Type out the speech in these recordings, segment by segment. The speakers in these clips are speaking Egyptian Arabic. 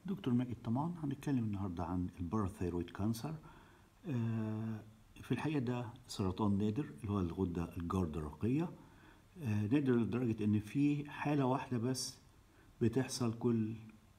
دكتور ماجد طمان هنتكلم النهارده عن الباراثيرويد كانسر آه، في الحقيقه ده سرطان نادر اللي هو الغده الجردرقيه آه، نادر لدرجه ان في حاله واحده بس بتحصل كل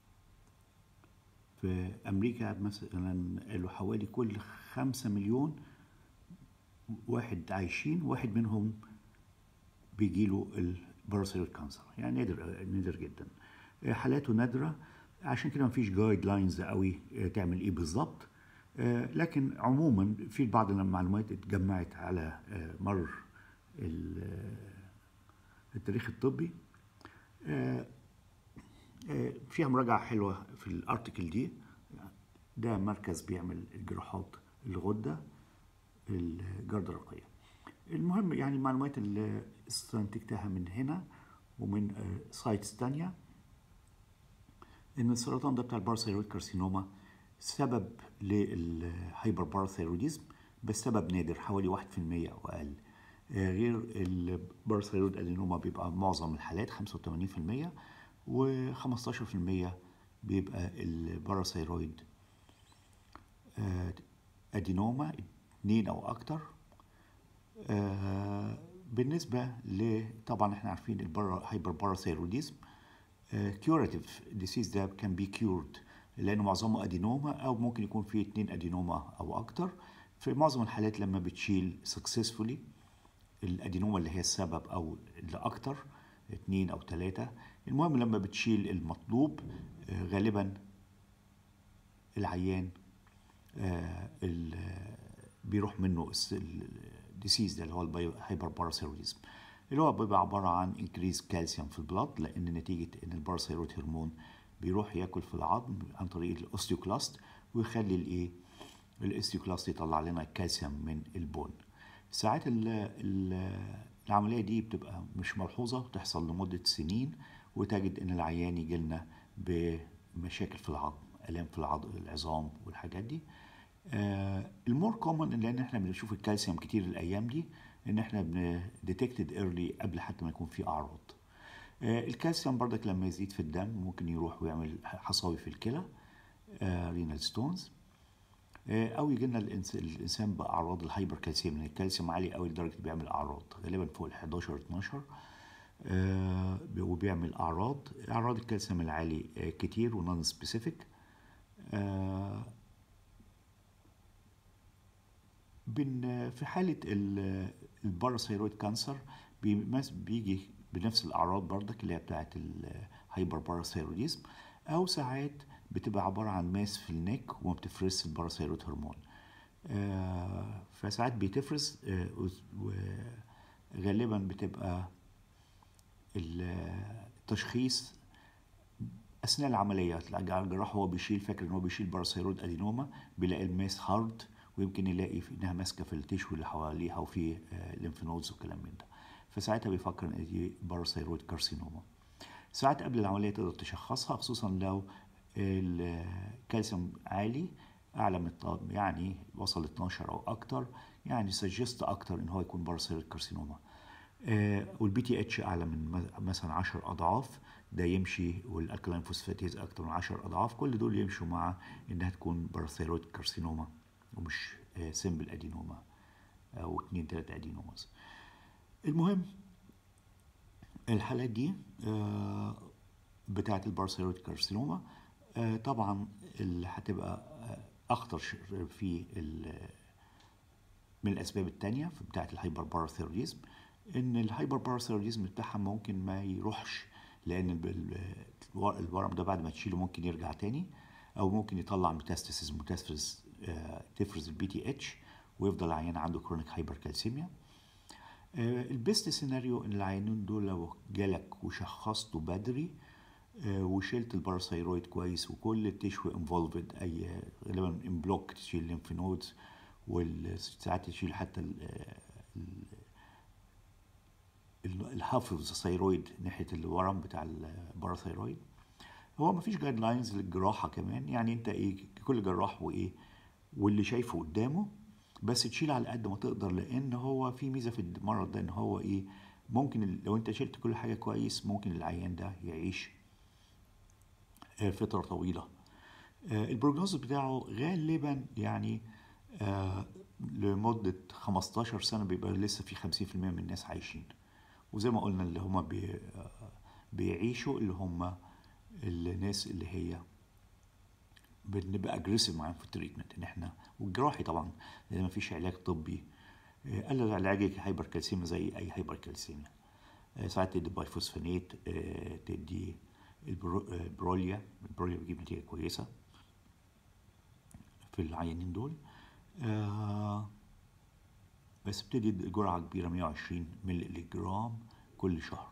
في امريكا مثلا قالوا حوالي كل خمسة مليون واحد عايشين واحد منهم بيجيله الباراثيرويد كانسر يعني نادر نادر جدا آه، حالاته نادره عشان كده مفيش جايد لاينز قوي آه، تعمل ايه بالظبط آه، لكن عموما في بعض المعلومات اتجمعت على آه، مر ال- آه، التاريخ الطبي آه، آه، فيها مراجعة حلوة في الارتكل دي ده مركز بيعمل جراحات الغدة الجردرقية المهم يعني المعلومات اللي استنتجتها من هنا ومن سايتس تانية ان السرطان ده بتاع البارثيرويد كارسينوما سبب للهايبر بارثيروديزم بس سبب نادر حوالي 1% او اقل آه، غير البارثيرويد ادينوما بيبقى معظم الحالات 85% و15% بيبقى الباراثيرويد آه، ادينوما اتنين او اكتر آه، بالنسبة ل طبعا احنا عارفين الهايبر باراثيروديزم كيوراتيف ديسيز ده كان بي كيورد لانه معظمه ادينوما او ممكن يكون فيه اتنين ادينوما او اكتر في معظم الحالات لما بتشيل سكسسفولي الادينوما اللي هي السبب او اللي اكتر اتنين او تلاتة المهم لما بتشيل المطلوب آه، غالبا العيان آه، ال- بيروح منه الديسيز ده اللي هو الهايبر باراثيروديزم اللي هو بيبقى عباره عن انكريز كالسيوم في البلاد لان نتيجه ان الباراثيرويد هرمون بيروح ياكل في العظم عن طريق الاوستيوكلاست ويخلي الايه الاوستيوكلاست يطلع لنا الكالسيوم من البون ساعات ال ال العمليه دي بتبقى مش ملحوظه بتحصل لمده سنين وتجد ان العيان يجي لنا بمشاكل في العظم الام في العظم العظام والحاجات دي آه المور كومن لان احنا بنشوف الكالسيوم كتير الايام دي ان احنا بنديتكتد ايرلي قبل حتى ما يكون في اعراض آه الكالسيوم برضك لما يزيد في الدم ممكن يروح ويعمل حصاوي في الكلى آه رينال ستونز آه، او يجي لنا الإنس- الانسان باعراض الهايبر كالسيوم لان الكالسيوم عالي قوي لدرجه بيعمل اعراض غالبا فوق ال 11 12 آه، وبيعمل اعراض اعراض الكالسيوم العالي آه، كتير ونون سبيسيفيك بن في حالة ال- الباراثيرويد كانسر بيمس- بيجي بنفس الأعراض برضك اللي هي بتاعت الهايبر باراثيروديزم أو ساعات بتبقى عبارة عن ماس في النك وما بتفرزش الباراثيرويد هرمون آه، فساعات بتفرز آه، و- وغالبا بتبقى التشخيص اثناء العمليه الجراح هو بيشيل فاكر ان هو بيشيل باراثيرويد ادينوما بيلاقي الماس هارد ويمكن يلاقي في انها ماسكه في التشو اللي حواليها وفي ليمف نودز وكلام من ده فساعتها بيفكر ان دي باراثيرويد كارسينوما ساعات قبل العمليه تقدر تشخصها خصوصا لو الكالسيوم عالي اعلى من الطب يعني وصل 12 او اكتر يعني سجست اكتر ان هو يكون باراثيرويد كارسينوما والبي تي اتش اعلى من م- مثلا 10 اضعاف ده يمشي والالكالين فوسفاتيز اكتر من 10 اضعاف كل دول يمشوا مع انها تكون باراثيرويد كارسينوما ومش سيمبل ادينوما او 2 3 ادينوماز المهم الحالات دي آه، بتاعه البارثيرويد كارسينوما آه، طبعا اللي هتبقى آه، اخطر ش- في ال- من الاسباب التانية في بتاعه الهايبر باراثيروديزم ان الهايبر باراثيروديزم بتاعها ممكن ما يروحش لان ال- ال- الورم ده بعد ما تشيله ممكن يرجع تاني او ممكن يطلع ميتاستاسيس متفرز آه، تفرز البي تي اتش ويفضل العيان عنده كرونيك هايبر كالسيميا آه، البيست سيناريو ان العيانين دول لو جالك وشخصته بدري آه، وشلت الباراثيرويد كويس وكل التشو انفولفد اي غالبا ان بلوك تشيل الليمف نودز وساعات تشيل حتى ال- ال- ال- الحافظ الثيرويد ناحيه الورم بتاع الباراثيرويد هو مفيش جايد لاينز للجراحه كمان يعني انت ايه كل جراح وايه واللي شايفه قدامه بس تشيل على قد ما تقدر لان هو في ميزه في المرض ده ان هو ايه ممكن ال- لو انت شلت كل حاجه كويس ممكن العيان ده يعيش آه، فتره طويله آه، البروجنوز بتاعه غالبا يعني آه، لمدة 15 سنة بيبقى لسه في 50% من الناس عايشين وزي ما قلنا اللي هم بي آه، بيعيشوا اللي هم الناس اللي هي بنبقى اجريسيف معاهم في التريتمنت ان احنا والجراحي طبعا لان مفيش علاج طبي آه، قال له علاج هايبر كالسيميا زي اي هايبر كالسيميا آه، ساعات تدي بايفوسفينات آه، تدي البرو- آه، البروليا البروليا بيجيب نتيجه كويسه في العيانين دول آه، بس بتدي جرعه كبيره 120 مللي جرام كل شهر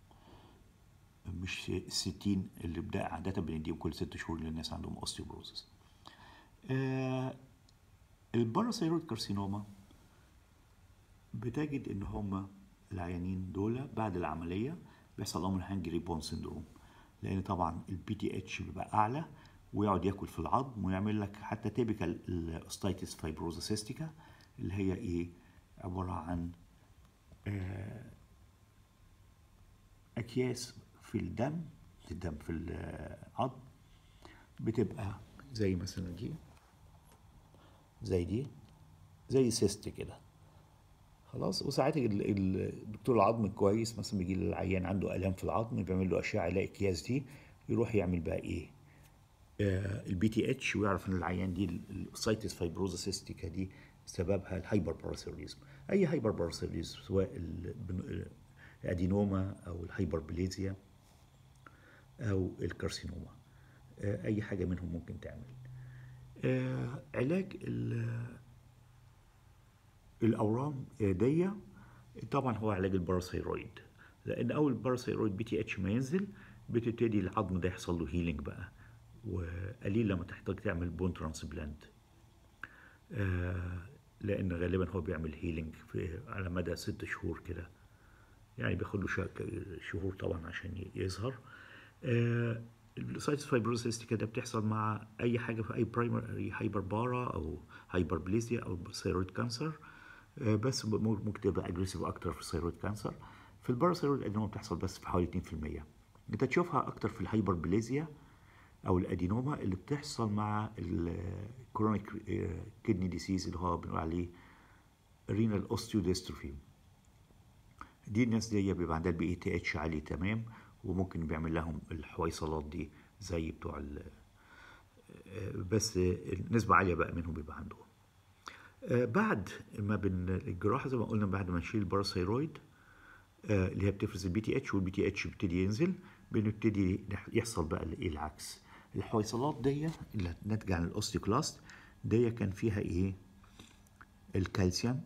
مش الستين اللي بدا عادة بنديهم كل ست شهور للناس عندهم اوستيوبروزس. آه الباراثيرويد كارسينوما بتجد ان هم العيانين دول بعد العملية بيحصل لهم الهانجري بون سيندروم لان طبعا البي تي اتش بيبقى اعلى ويقعد ياكل في العظم ويعمل لك حتى تيبيكال الاوستيتس فايبروزا سيستيكا اللي هي ايه عبارة عن آه اكياس في الدم الدم في العظم بتبقى زي مثلا دي زي دي زي سيست كده خلاص وساعات ال- ال- الدكتور العظم كويس مثلا بيجي للعيان عنده الام في العظم بيعمل له اشعه يلاقي الاكياس دي يروح يعمل بقى ايه البي تي اتش ويعرف ان العيان دي السايتس فايبروزا سيستيكا دي سببها الهايبر باراسيريزم اي هايبر باراسيريزم سواء ال- الادينوما او الهايبربليزيا او الكارسينوما آه، اي حاجه منهم ممكن تعمل آه، علاج ال- الاورام دي طبعا هو علاج الباراثيرويد لان اول الباراثيرويد بي تي اتش ما ينزل بتبتدي العظم ده يحصل له هيلينج بقى وقليل لما تحتاج تعمل بون ترانسبلانت آه لان غالبا هو بيعمل هيلينج في على مدى ست شهور كده يعني بياخد له شا- شهور طبعا عشان ي- يظهر آه السايتس فايبروسيس كده بتحصل مع اي حاجه في اي برايمري هايبر بارا او هايبربليزيا او ثيرويد كانسر آه بس ب- ممكن تبقى اجريسيف اكتر في الثيرويد كانسر في الباراثيرويد ادينوما بتحصل بس في حوالي 2% انت تشوفها اكتر في الهايبربليزيا او الادينوما اللي بتحصل مع الكرونيك كدني ديسيز اللي هو بنقول عليه رينال اوستيوديستروفي دي الناس دي بيبقى عندها البي اي تي اتش عالي تمام وممكن بيعمل لهم الحويصلات دي زي بتوع ال بس النسبة عالية بقى منهم بيبقى عندهم آه، بعد ما بن الجراحة زي ما قلنا بعد ما نشيل الباراثيرويد آه، اللي هي بتفرز البي تي اتش والبي تي اتش بيبتدي ينزل بنبتدي نح- يحصل بقى الايه العكس الحويصلات دي اللي ناتجة عن الاوستيوكلاست دي كان فيها ايه الكالسيوم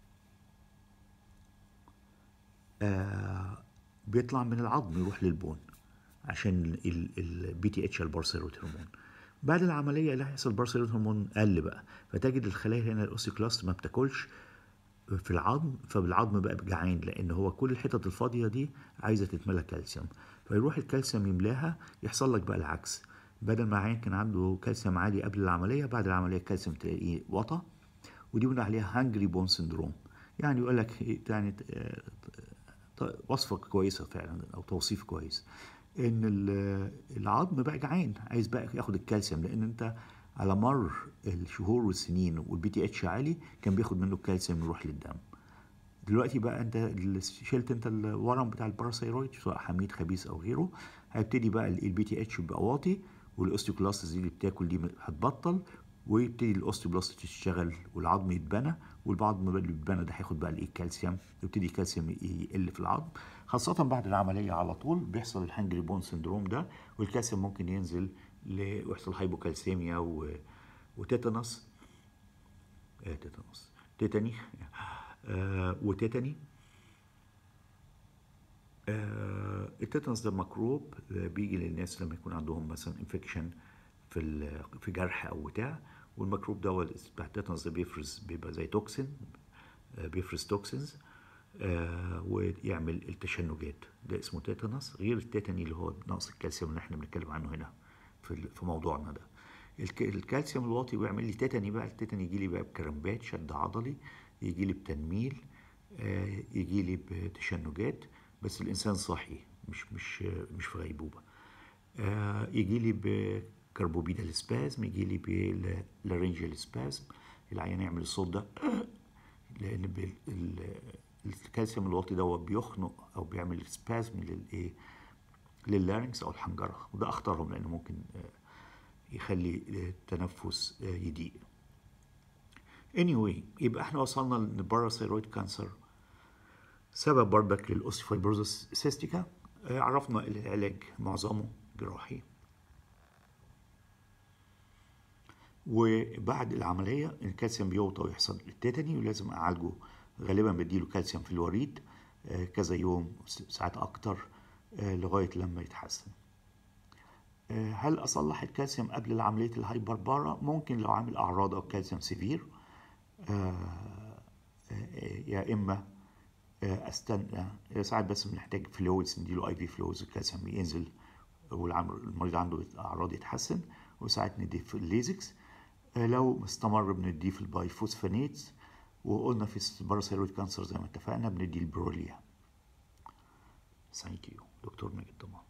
آه بيطلع من العظم يروح للبون عشان البي تي اتش البارثيرويد هرمون بعد العمليه اللي هيحصل البارثيرويد هرمون قل بقى فتجد الخلايا هنا الاوسيكلاست ما بتاكلش في العظم فالعظم بقى جعان لان هو كل الحتت الفاضيه دي عايزه تتملى كالسيوم فيروح الكالسيوم يملاها يحصل لك بقى العكس بدل ما عين كان عنده كالسيوم عالي قبل العمليه بعد العمليه الكالسيوم تلاقيه وطى ودي بنقول عليها هانجري بون سندروم يعني يقول لك يعني آه، ط- وصفة كويسة فعلا أو توصيف كويس إن ال- العظم بقى جعان عايز بقى ياخد الكالسيوم لأن أنت على مر الشهور والسنين والبي تي اتش عالي كان بياخد منه الكالسيوم يروح للدم دلوقتي بقى انت اللي شلت انت الورم بتاع الباراثيرويد سواء حميد خبيث او غيره هيبتدي بقى البي تي اتش يبقى واطي والاوستيوكلاستس دي اللي بتاكل دي هتبطل ويبتدي الاوستيوبلاست تشتغل والعظم يتبنى والعظم بقى اللي بيتبنى ده هياخد بقى الايه الكالسيوم يبتدي الكالسيوم يقل في العظم خاصة بعد العملية على طول بيحصل الهانجري بون سندروم ده والكالسيوم ممكن ينزل ل- ويحصل هايبوكالسيميا و... وتيتانوس آه تيتانوس تيتاني آه وتيتاني آه التيتانوس ده ميكروب آه بيجي للناس لما يكون عندهم مثلا انفكشن في ال- في جرح او بتاع والميكروب ده هو بتاع التيتانوس ده بيفرز بيبقى زي توكسين آه بيفرز توكسينز آه ويعمل التشنجات ده اسمه تيتانوس غير التيتاني اللي هو نقص الكالسيوم اللي احنا بنتكلم عنه هنا في ال- في موضوعنا ده الك- الكالسيوم الواطي بيعمل لي تيتاني بقى التيتاني يجي لي بقى بكرامبات شد عضلي يجي لي بتنميل آه، يجي لي بتشنجات بس الانسان صاحي مش مش آه، مش في غيبوبه آه، يجي لي كربوبيدال سبازم يجي لي بلارنجيال سبازم العيان يعمل الصوت ده لان بال- ال- الكالسيوم الواطي دوت بيخنق او بيعمل سبازم للايه لللارنكس او الحنجره وده اخطرهم لانه ممكن آه، يخلي التنفس آه، يضيق anyway يبقى احنا وصلنا ان الباراثيرويد كانسر سبب برضك للاوسيفايبروزس سيستيكا آه، عرفنا العلاج معظمه جراحي وبعد العملية الكالسيوم بيوطى ويحصل التيتاني ولازم أعالجه غالبا بديله كالسيوم في الوريد آه، كذا يوم ساعات أكتر آه، لغاية لما يتحسن آه، هل أصلح الكالسيوم قبل عملية الهايبربارا؟ ممكن لو عامل أعراض أو كالسيوم سيفير آه، آه، يا إما آه، استنى آه، ساعات بس بنحتاج فلويدز نديله اي في فلويدز الكالسيوم ينزل والمريض عنده اعراض يتحسن وساعات نديه في الليزكس آه، لو استمر بنديه في البايفوسفانيت وقلنا في الباراثيرويد كانسر زي ما اتفقنا بنديه البروليا ثانك يو دكتور ماجد طبعا